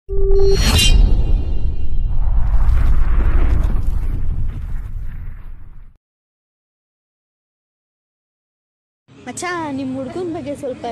ಮಚ್ಚ ನಿಮ್ಮ ಹುಡ್ಗನ ಬಗ್ಗೆ ಸ್ವಲ್ಪ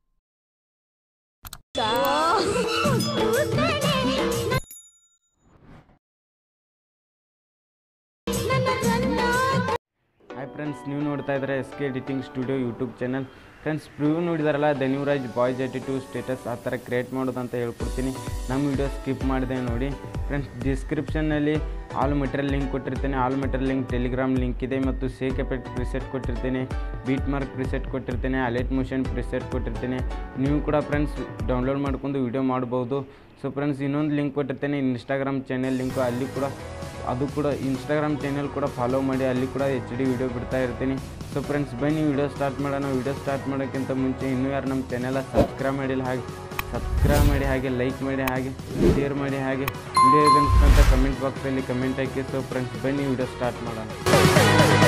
ಹಾಯ್ ಫ್ರೆಂಡ್ಸ್ ನೀವು ನೋಡ್ತಾ ಇದ್ದಾರೆ S K editing studio YouTube channel friends preview ನೋಡಿದಾರಲ್ಲ ಧನ್ಯರಾಜ್ ಬಾಯ್ಸ್ ಟು ಸ್ಟೇಟಸ್ ಆ ಥರ ಕ್ರಿಯೇಟ್ ಮಾಡೋದು ಅಂತ ಹೇಳ್ಕೊಡ್ತೀನಿ ನಮ್ಮ ವಿಡಿಯೋ ಸ್ಕಿಪ್ ಮಾಡಿದೆ ನೋಡಿ ಫ್ರೆಂಡ್ಸ್ ಡಿಸ್ಕ್ರಿಪ್ಷನ್ನಲ್ಲಿ ಆಲ್ ಮೆಟೀರಿಯಲ್ ಲಿಂಕ್ ಕೊಟ್ಟಿರ್ತೇನೆ all material link Telegram link ಇದೆ ಮತ್ತು ಸೇಕ್ ಎಫೆಕ್ಟ್ ಪ್ರಿಸೆಟ್ ಕೊಟ್ಟಿರ್ತೇನೆ ಬೀಟ್ ಮಾರ್ಕ್ ಪ್ರಿಸೆಟ್ ಕೊಟ್ಟಿರ್ತೇನೆ ಅಲೈಟ್ ಮೋಷನ್ ಪ್ರಿಸೆಟ್ ಕೊಟ್ಟಿರ್ತೇನೆ ನೀವು ಕೂಡ ಫ್ರೆಂಡ್ಸ್ ಡೌನ್ಲೋಡ್ ಮಾಡ್ಕೊಂಡು ವಿಡಿಯೋ ಮಾಡ್ಬೋದು ಸೊ ಫ್ರೆಂಡ್ಸ್ ಇನ್ನೊಂದು ಲಿಂಕ್ ಕೊಟ್ಟಿರ್ತೇನೆ ಇನ್ಸ್ಟಾಗ್ರಾಮ್ ಚಾನೆಲ್ ಲಿಂಕು ಅಲ್ಲಿ ಕೂಡ ಅದು ಕೂಡ ಇನ್ಸ್ಟಾಗ್ರಾಮ್ ಚಾನೆಲ್ ಕೂಡ ಫಾಲೋ ಮಾಡಿ ಅಲ್ಲಿ ಕೂಡ ಎಚ್ ಡಿ ವಿಡಿಯೋ ಬಿಡ್ತಾ ಇರ್ತೀನಿ ಸೊ ಫ್ರೆಂಡ್ಸ್ ಬನ್ನಿ ವಿಡಿಯೋ ಸ್ಟಾರ್ಟ್ ಮಾಡೋಣ ವಿಡಿಯೋ ಸ್ಟಾರ್ಟ್ ಮಾಡೋಕ್ಕಿಂತ ಮುಂಚೆ ಇನ್ನೂ ಯಾರು ನಮ್ಮ ಚಾನೆಲ ಸಬ್ಸ್ಕ್ರೈಬ್ ಮಾಡಿಲ್ಲ ಹಾಗೆ ಸಬ್ಸ್ಕ್ರೈಬ್ ಮಾಡಿ ಹಾಗೆ ಲೈಕ್ ಮಾಡಿ ಹಾಗೆ ಶೇರ್ ಮಾಡಿ ಹಾಗೆ ವಿಡಿಯೋ ಅಂತ ಕಮೆಂಟ್ ಬಾಕ್ಸಲ್ಲಿ ಕಮೆಂಟ್ ಹಾಕಿ ಸೊ ಫ್ರೆಂಡ್ಸ್ ಬನ್ನಿ ವಿಡಿಯೋ ಸ್ಟಾರ್ಟ್ ಮಾಡೋಣ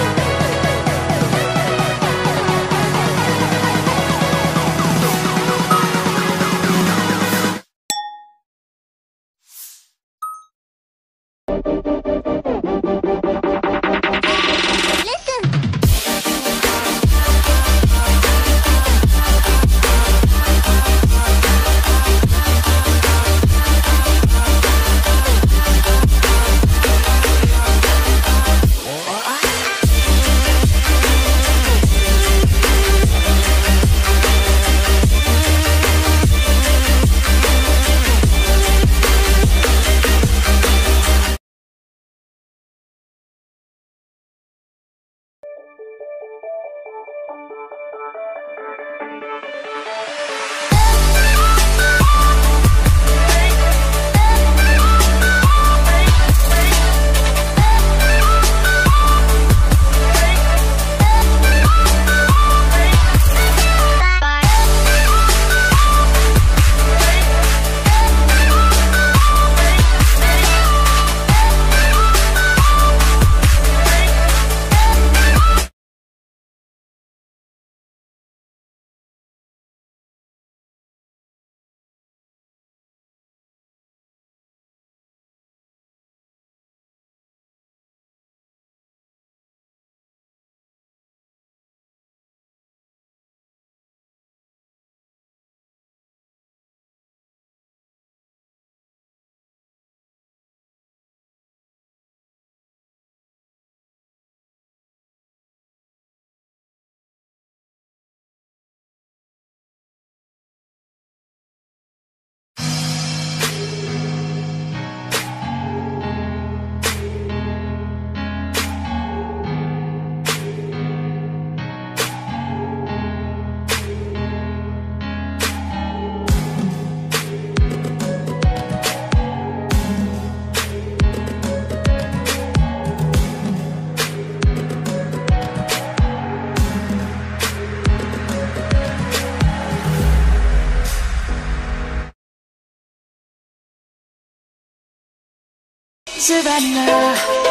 Savannah,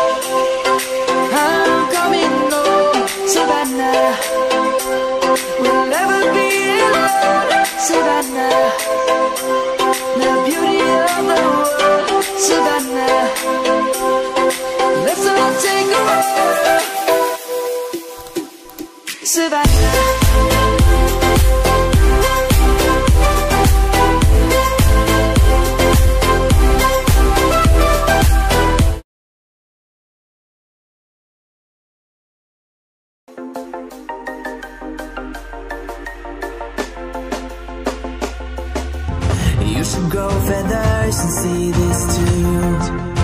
I'm coming home. Savannah, we'll never be alone. Savannah, the beauty of the world. Savannah, let's all take a walk. Savannah. You should grow feathers and see this too.